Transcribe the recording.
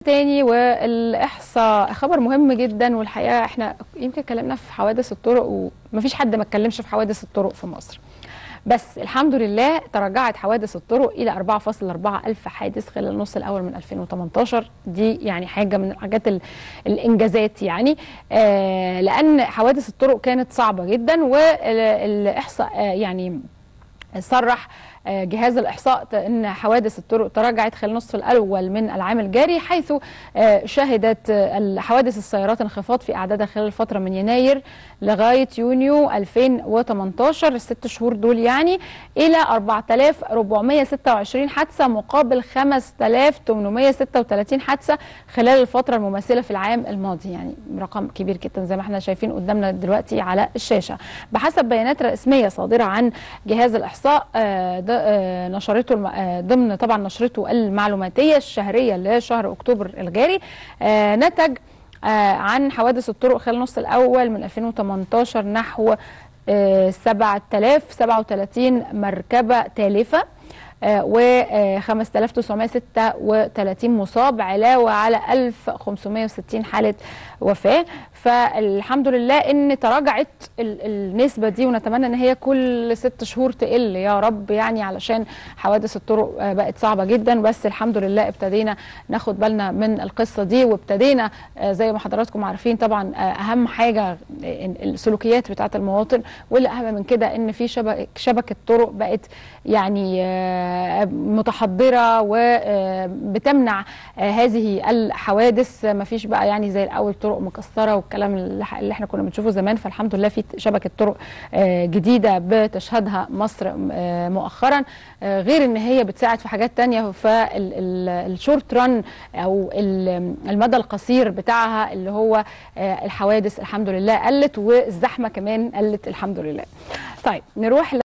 تاني والاحصاء خبر مهم جدا والحقيقه احنا يمكن اتكلمنا في حوادث الطرق ومفيش حد ما اتكلمش في حوادث الطرق في مصر بس الحمد لله تراجعت حوادث الطرق الى 4.4 الف حادث خلال النص الاول من 2018 دي يعني حاجه من الحاجات ال- الانجازات يعني آه لان حوادث الطرق كانت صعبه جدا والاحصاء آه يعني صرح آه، جهاز الإحصاء ت- أن حوادث الطرق تراجعت خلال النصف الأول من العام الجاري حيث آه، شهدت آه، حوادث السيارات انخفاض في أعدادها خلال الفترة من يناير لغاية يونيو 2018 الست شهور دول يعني إلى 4426 حادثة مقابل 5836 حادثة خلال الفترة المماثلة في العام الماضي يعني رقم كبير جدا زي ما احنا شايفين قدامنا دلوقتي على الشاشة بحسب بيانات رسمية صادرة عن جهاز الإحصاء آه، ده آه، نشرته الم- آه، ضمن طبعا نشرته المعلوماتية الشهرية لشهر أكتوبر الجاري آه، نتج آه، عن حوادث الطرق خلال النص الأول من 2018 نحو آه، 7037 مركبة تالفة و 5936 مصاب علاوه على 1560 حاله وفاه فالحمد لله ان تراجعت ال- النسبه دي ونتمنى ان هي كل ست شهور تقل يا رب يعني علشان حوادث الطرق آه، بقت صعبه جدا بس الحمد لله ابتدينا ناخد بالنا من القصه دي وابتدينا آه، زي ما حضراتكم عارفين طبعا آه، اهم حاجه آه، السلوكيات بتاعه المواطن واللي اهم من كده ان في شبكه شبكه طرق بقت يعني آه، متحضره وبتمنع هذه الحوادث ما فيش بقى يعني زي الاول طرق مكسره والكلام اللي ح- اللي احنا كنا بنشوفه زمان فالحمد لله في شبكه طرق آه، جديده بتشهدها مصر آه، مؤخرا آه، غير ان هي بتساعد في حاجات تانية فالشورت ران او ال- المدى القصير بتاعها اللي هو آه، الحوادث الحمد لله قلت والزحمه كمان قلت الحمد لله طيب نروح